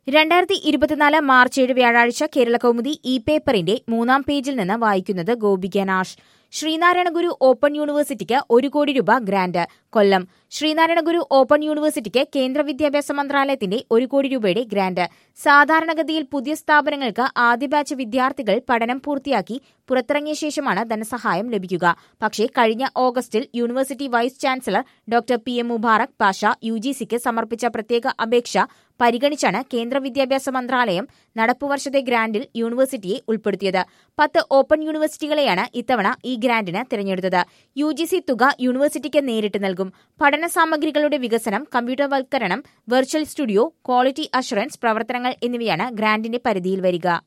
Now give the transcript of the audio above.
രണ്ടായിരത്തി ഇരുപത്തിനാല് മാർച്ച് ഏഴ് വ്യാഴാഴ്ച കേരള കൗമുദി ഇ പേപ്പറിന്റെ മൂന്നാം പേജിൽ നിന്ന് വായിക്കുന്നത് ഗോപിക നാഷ് ശ്രീനാരായണ ഗുരു ഓപ്പൺ യൂണിവേഴ്സിറ്റിക്ക് ഒരു കോടി രൂപ ഗ്രാന്റ് കൊല്ലം ശ്രീനാരായണ ഗുരു ഓപ്പൺ യൂണിവേഴ്സിറ്റിക്ക് കേന്ദ്ര വിദ്യാഭ്യാസ മന്ത്രാലയത്തിന്റെ ഒരു കോടി രൂപയുടെ ഗ്രാന്റ് സാധാരണഗതിയിൽ പുതിയ സ്ഥാപനങ്ങൾക്ക് ആദ്യ ബാച്ച് വിദ്യാർത്ഥികൾ പഠനം പൂർത്തിയാക്കി പുറത്തിറങ്ങിയ ശേഷമാണ് ധനസഹായം ലഭിക്കുക പക്ഷേ കഴിഞ്ഞ ഓഗസ്റ്റിൽ university vice chancellor doctor P M Mubarak Pasha U G സിക്ക് സമർപ്പിച്ച പ്രത്യേക അപേക്ഷ പരിഗണിച്ചാണ് കേന്ദ്ര വിദ്യാഭ്യാസ മന്ത്രാലയം നടപ്പുവർഷത്തെ ഗ്രാന്റിൽ യൂണിവേഴ്സിറ്റിയെ ഉൾപ്പെടുത്തിയത് പത്ത് ഓപ്പൺ യൂണിവേഴ്സിറ്റികളെയാണ് ഇത്തവണ ഈ ഗ്രാന്റിന് തിരഞ്ഞെടുത്തത് യു ജി സി തുക യൂണിവേഴ്സിറ്റിക്ക് നേരിട്ട് നൽകും പഠന സാമഗ്രികളുടെ വികസനം കമ്പ്യൂട്ടർവൽക്കരണം വെർച്വൽ സ്റ്റുഡിയോ ക്വാളിറ്റി അഷുറൻസ് പ്രവർത്തനങ്ങൾ എന്നിവയാണ് ഗ്രാന്റിന്റെ പരിധിയിൽ വരിക